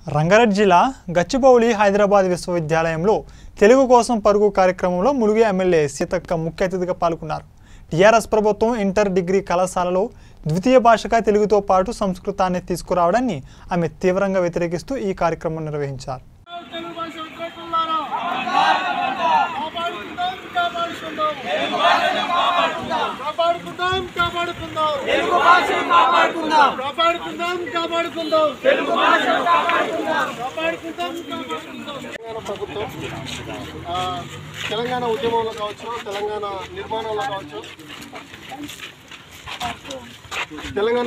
రంగారెడ్డి జిల్లా గచ్చిబౌలి హైదరాబాద్ విశ్వవిద్యాలయంలో తెలుగు కోసం పరుగు కార్యక్రమంలో ములుగు ఎమ్మెల్యే సీతక్క ముఖ్య అతిథిగా పాల్గొన్నారు టీఆర్ఎస్ ప్రభుత్వం ఇంటర్ డిగ్రీ కళాశాలలో ద్వితీయ భాషగా తెలుగుతో పాటు సంస్కృతాన్ని తీసుకురావడాన్ని ఆమె తీవ్రంగా వ్యతిరేకిస్తూ ఈ కార్యక్రమం నిర్వహించారు తెలుగు భాష విద్యార్థులారా కాపాడుకుందాం కాపాడుకుందాం కాపాడుకుందాం కాపాడుకుందాం తెలుగు భాషను కాపాడుకుందాం కాపాడుకుందాం కాపాడుకుందాం తెలుగు భాష కాపాడుకుందాం కాపాడుకుందాం కాపాడుకుందాం తెలంగాణ ప్రభుత్వం ఆ, తెలంగాణ ఉద్యమంలో కావచ్చు తెలంగాణ నిర్మాణంలో కావచ్చు తెలంగాణ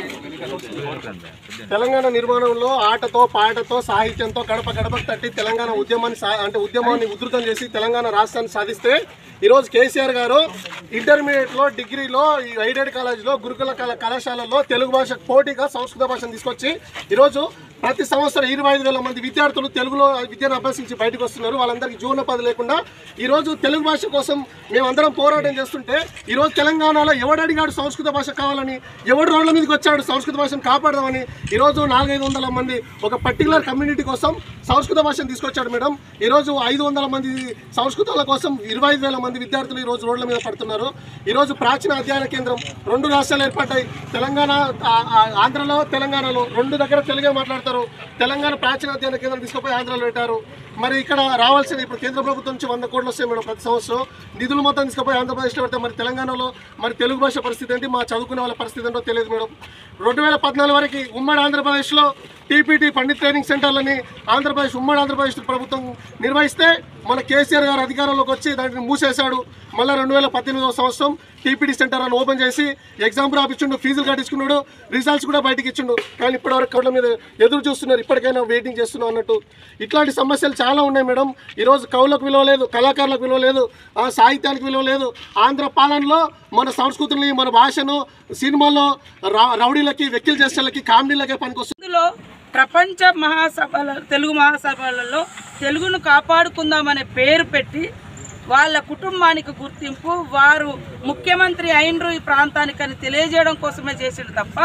నిర్మ- తెలంగాణ నిర్మాణంలో ఆటతో పాటతో సాహిత్యంతో గడప గడపకు తట్టి తెలంగాణ ఉద్యమాన్ని సా- అంటే ఉద్యమాన్ని ఉధృతం చేసి తెలంగాణ రాష్ట్రాన్ని సాధిస్తే ఈరోజు కేసీఆర్ గారు ఇంటర్మీడియట్లో డిగ్రీలో ఈ ఎయిడెడ్ కాలేజ్లో గురుకుల కళా కళాశాలల్లో తెలుగు భాష పోటీగా సంస్కృత భాషను తీసుకొచ్చి ఈరోజు ప్రతి సంవత్సరం ఇరవై ఐదు వేల మంది విద్యార్థులు తెలుగులో విద్యను అభ్యసించి బయటకు వస్తున్నారు వాళ్ళందరికీ జీవనోపాధి లేకుండా ఈరోజు తెలుగు భాష కోసం మేమందరం పోరాటం చేస్తుంటే ఈరోజు తెలంగాణలో ఎవడు అడిగాడు సంస్కృత భాష కావాలని ఎవడు రోడ్ల మీదకి వచ్చాడు సంస్కృత భాషను కాపాడదామని ఈరోజు నాలుగైదు వందల మంది ఒక పర్టికులర్ కమ్యూనిటీ కోసం సంస్కృత భాషను తీసుకొచ్చాడు మేడం ఈరోజు ఐదు వందల మంది సంస్కృతాల కోసం ఇరవై ఐదు వేల మంది విద్యార్థులు ఈరోజు రోడ్ల మీద పడుతున్నారు ఈరోజు ప్రాచీన అధ్యయన కేంద్రం రెండు రాష్ట్రాలు ఏర్పడ్డాయి తెలంగాణ ఆ- ఆ- ఆంధ్రలో తెలంగాణలో రెండు దగ్గర తెలుగే మాట్లాడతారు తెలంగాణ ప్రాచీన అధ్యయన కేంద్రం తీసుకుపోయి ఆంధ్రలో పెట్టారు మరి ఇక్కడ రావాల్సిన ఇప్పుడు కేంద్ర ప్రభుత్వం నుంచి వంద కోట్లు వస్తాయి మేడం ప్రతి సంవత్సరం నిధులు మొత్తం తీసుకుపోయి ఆంధ్రప్రదేశ్లో పెడితే మరి తెలంగాణలో మరి తెలుగు భాష పరిస్థితి ఏంటి మా చదువుకునే వాళ్ళ పరిస్థితి ఏంటో తెలియదు మేడం రెండు వేల పద్నాలుగు వరకు ఉమ్మడి ఆంధ్రప్రదేశ్లో టీపీటీ పండిత్ ట్రైనింగ్ సెంటర్లని ఆంధ్రప్రదేశ్ ఉమ్మడి ఆంధ్రప్రదేశ్ ప్రభుత్వం నిర్వహిస్తే మన కేసీఆర్ గారు అధికారంలోకి వచ్చి దాన్ని మూసేశాడు మళ్ళీ రెండు వేల పద్దెనిమిదవ సంవత్సరం టీపీటీ సెంటర్ అని ఓపెన్ చేసి ఎగ్జామ్ రాపిచ్చిండు ఫీజులు కట్టించుకున్నాడు రిజల్ట్స్ కూడా బయటకి ఇచ్చిండు కానీ ఇప్పటివరకు కళ్ళ మీద ఎదురు చూస్తున్నారు ఇప్పటికైనా వెయిటింగ్ చేస్తున్నాం అన్నట్టు ఇట్లాంటి సమస్యలు చాలా ఉన్నాయి మేడం ఈరోజు కవులకు విలువ లేదు కళాకారులకు విలువ లేదు ఆ సాహిత్యానికి విలువ లేదు ఆంధ్ర పాలనలో మన సంస్కృతిని మన భాషను సినిమాల్లో రా- రౌడీలకి వెక్కిల్ చేసేళ్ళకి కామెడీలకే పనికొస్తుంది ఇందులో ప్రపంచ మహాసభల తెలుగు మహాసభలలో తెలుగును కాపాడుకుందామనే పేరు పెట్టి వాళ్ళ కుటుంబానికి గుర్తింపు వారు ముఖ్యమంత్రి అయినరు ఈ ప్రాంతానికి అని తెలియజేయడం కోసమే చేసిండు తప్ప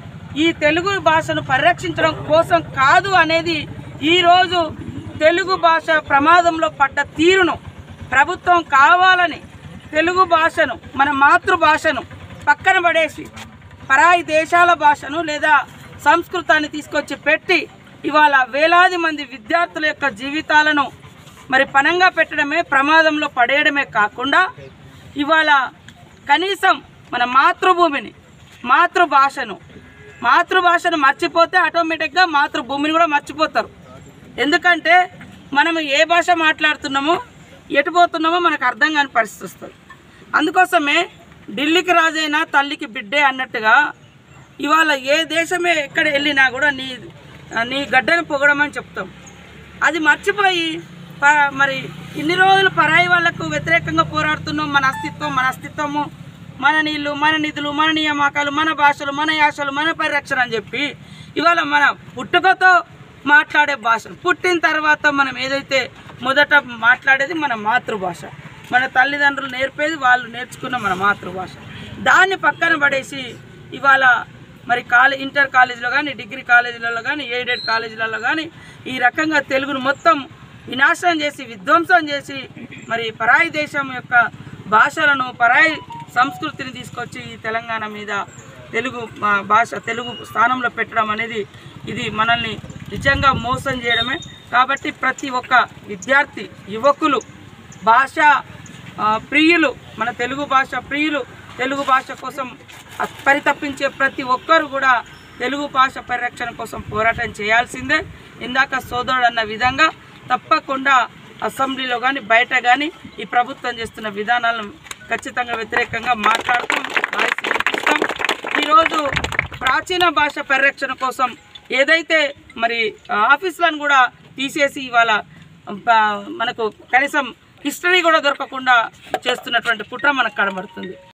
ఈ తెలుగు భాషను పరిరక్షించడం కోసం కాదు అనేది ఈరోజు తెలుగు భాష ప్రమాదంలో పడ్డ తీరును ప్రభుత్వం కావాలని తెలుగు భాషను మన మాతృభాషను పక్కన పడేసి పరాయి దేశాల భాషను లేదా సంస్కృతాన్ని తీసుకొచ్చి పెట్టి ఇవాళ వేలాది మంది విద్యార్థుల యొక్క జీవితాలను మరి పనంగా పెట్టడమే ప్రమాదంలో పడేయడమే కాకుండా ఇవాళ కనీసం మన మాతృభూమిని మాతృభాషను మాతృభాషను మర్చిపోతే ఆటోమేటిక్గా మాతృభూమిని కూడా మర్చిపోతారు ఎందుకంటే మనం ఏ భాష మాట్లాడుతున్నామో ఎటు పోతున్నామో మనకు అర్థం కాని పరిస్థితి వస్తుంది అందుకోసమే ఢిల్లీకి రాజైనా తల్లికి బిడ్డే అన్నట్టుగా ఇవాళ ఏ దేశమే ఎక్కడ వెళ్ళినా కూడా నీ నీ గడ్డను పొగడమని చెప్తాం అది మర్చిపోయి ప- మరి ఇన్ని రోజులు పరాయి వాళ్లకు వ్యతిరేకంగా పోరాడుతున్నాం మన అస్తిత్వం మన అస్తిత్వము మన నీళ్ళు మన నిధులు మన నియామకాలు మన భాషలు మన యాసలు మన పరిరక్షణ అని చెప్పి ఇవాళ మన పుట్టుకతో మాట్లాడే భాష పుట్టిన తర్వాత మనం ఏదైతే మొదట మాట్లాడేది మన మాతృభాష మన తల్లిదండ్రులు నేర్పేది వాళ్ళు నేర్చుకున్న మన మాతృభాష దాన్ని పక్కన పడేసి ఇవాళ మరి కాలే ఇంటర్ కాలేజీలో కానీ డిగ్రీ కాలేజీలలో కానీ ఎయిడెడ్ కాలేజీలలో కానీ ఈ రకంగా తెలుగును మొత్తం వినాశనం చేసి విధ్వంసం చేసి మరి పరాయి దేశం యొక్క భాషలను పరాయి సంస్కృతిని తీసుకొచ్చి ఈ తెలంగాణ మీద తెలుగు భా- భాష తెలుగు స్థానంలో పెట్టడం అనేది ఇది మనల్ని నిజంగా మోసం చేయడమే కాబట్టి ప్రతి ఒక్క విద్యార్థి యువకులు భాష ఆ, ప్రియులు మన తెలుగు భాష ప్రియులు తెలుగు భాష కోసం పరితపించే ప్రతి ఒక్కరు కూడా తెలుగు భాష పరిరక్షణ కోసం పోరాటం చేయాల్సిందే ఇందాక సోదరుడు అన్న విధంగా తప్పకుండా అసెంబ్లీలో కానీ బయట కానీ ఈ ప్రభుత్వం చేస్తున్న విధానాలను ఖచ్చితంగా వ్యతిరేకంగా మాట్లాడుతూ వాయిస్ వినిపిస్తాం ఈరోజు ప్రాచీన భాష పరిరక్షణ కోసం ఏదైతే మరి ఆఫీసులను కూడా తీసేసి ఇవాళ ఆ, మనకు కనీసం హిస్టరీ కూడా దొరకకుండా చేస్తున్నటువంటి కుట్ర మనకు కనబడుతుంది